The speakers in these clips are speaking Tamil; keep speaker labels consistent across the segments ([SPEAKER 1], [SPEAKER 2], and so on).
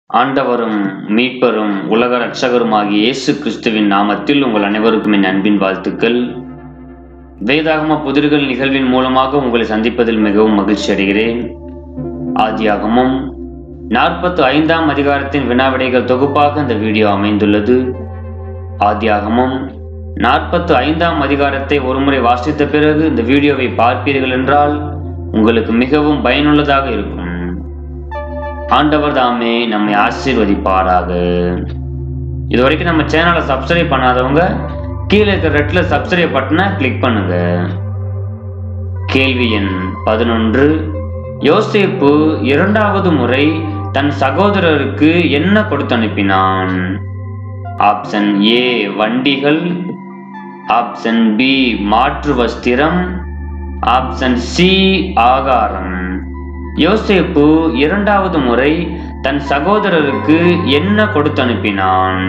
[SPEAKER 1] ஆண்டவரும் மீட்பரும் உலக இரட்சகருமாகிய இயேசு கிறிஸ்துவின் நாமத்தில் உங்கள் அனைவருக்கும் என் அன்பின் வாழ்த்துக்கள் வேதாகம புதிர்கள் நிகழ்வின் மூலமாக உங்களை சந்திப்பதில் மிகவும் மகிழ்ச்சி அடைகிறேன் ஆதியாகமும் நாற்பத்து ஐந்தாம் அதிகாரத்தின் வினாவிடைகள் தொகுப்பாக இந்த வீடியோ அமைந்துள்ளது ஆதியாகமும் நாற்பத்து ஐந்தாம் அதிகாரத்தை ஒருமுறை வாசித்த பிறகு இந்த வீடியோவை பார்ப்பீர்கள் என்றால் உங்களுக்கு மிகவும் பயனுள்ளதாக இருக்கும் ஆண்டவர் தாமே நம்மை ஆசீர்வதிப்பாராக இது வரைக்கும் நம்ம சேனலை சப்ஸ்கிரைப் பண்ணாதவங்க கீழே இருக்கிற ரெட்ல சப்ஸ்கிரைப் பட்டனை கிளிக் பண்ணுங்க கேள்வி எண் பதினொன்று யோசேப்பு இரண்டாவது முறை தன் சகோதரருக்கு என்ன கொடுத்து அனுப்பினான் ஆப்ஷன் ஏ வண்டிகள் ஆப்ஷன் பி மாற்று வஸ்திரம் ஆப்ஷன் சி ஆகாரம் யோசேப்பு இரண்டாவது முறை தன் சகோதரருக்கு என்ன கொடுத்து அனுப்பினான்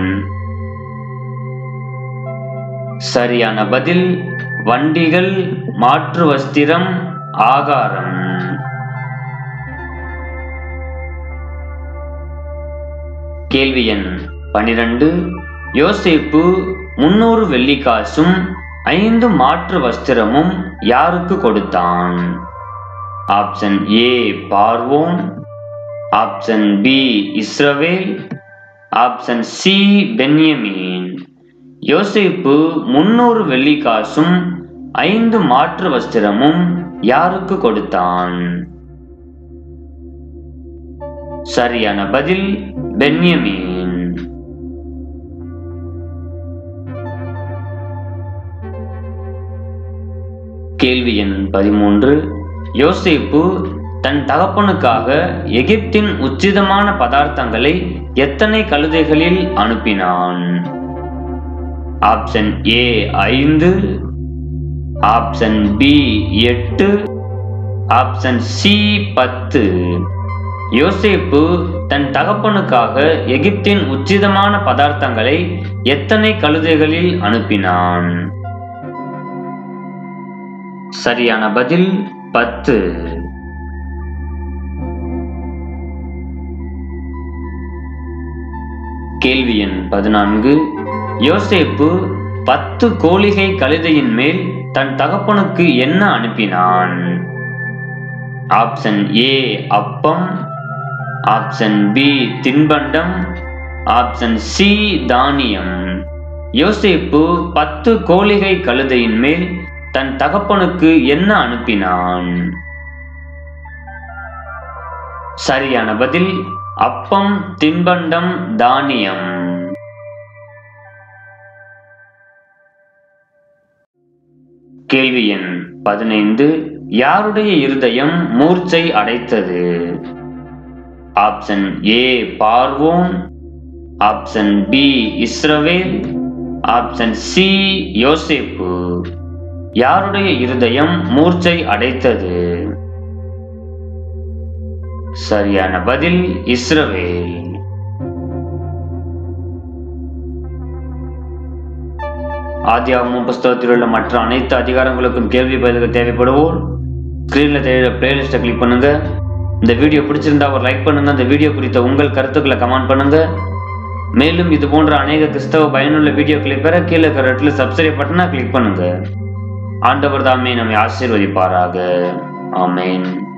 [SPEAKER 1] சரியான பதில் வண்டிகள் மாற்று வஸ்திரம் ஆகாரம் கேள்வி எண் பனிரெண்டு யோசேப்பு முன்னூறு வெள்ளிக்காசும் ஐந்து மாற்று வஸ்திரமும் யாருக்கு கொடுத்தான் ஆப்ஷன் ஏ பார்வோன் ஆப்ஷன் பி இஸ்ரவேல் ஆப்ஷன் சி பென்யமீன் யோசேப்பு முன்னூறு வெள்ளிக்காசும் ஐந்து மாற்று வஸ்திரமும் யாருக்கு கொடுத்தான் சரியான பதில் பென்யமீன் கேள்வி எண் பதிமூன்று யோசேப்பு தன் தகப்பனுக்காக எகிப்தின் உச்சிதமான பதார்த்தங்களை எத்தனை கழுதைகளில் அனுப்பினான் ஆப்ஷன் ஏ ஐந்து ஆப்ஷன் பி எட்டு ஆப்ஷன் சி பத்து யோசேப்பு தன் தகப்பனுக்காக எகிப்தின் உச்சிதமான பதார்த்தங்களை எத்தனை கழுதைகளில் அனுப்பினான் சரியான பதில் பத்து கேள்வி எண் பதினான்கு யோசேப்பு பத்து கோழிகை கழுதையின் மேல் தன் தகப்பனுக்கு என்ன அனுப்பினான் ஆப்ஷன் ஏ அப்பம் ஆப்ஷன் பி தின்பண்டம் ஆப்ஷன் சி தானியம் யோசேப்பு பத்து கோழிகை கழுதையின் மேல் தன் தகப்பனுக்கு என்ன அனுப்பினான் சரியான பதில் அப்பம் தின்பண்டம் தானியம் கேள்வி எண் பதினைந்து யாருடைய இருதயம் மூர்ச்சை அடைத்தது ஆப்ஷன் ஏ பார்வோன் ஆப்ஷன் பி இஸ்ரவேல் ஆப்ஷன் சி யோசேப்பு யாருடைய இருதயம் மூர்ச்சை அடைத்தது சரியான பதில் இஸ்ரவேல் ஆதியாகமும் புஸ்தகத்தில் உள்ள மற்ற அனைத்து அதிகாரங்களுக்கும் கேள்வி பதில்கள் தேவைப்படுவோர் ஸ்கிரீன்ல தெரியுற பிளேலிஸ்ட்டை கிளிக் பண்ணுங்க இந்த வீடியோ பிடிச்சிருந்தா ஒரு லைக் பண்ணுங்க இந்த வீடியோ குறித்த உங்கள் கருத்துக்களை கமெண்ட் பண்ணுங்க மேலும் இது போன்ற அநேக கிறிஸ்தவ பயனுள்ள வீடியோக்களை பெற கீழே இருக்கிற இடத்துல சப்ஸ்கிரைப் பட்டனா கிளிக் பண்ணுங்க ஆண்டவர் தாமே நம்மை ஆசீர்வதிப்பாராக ஆமேன்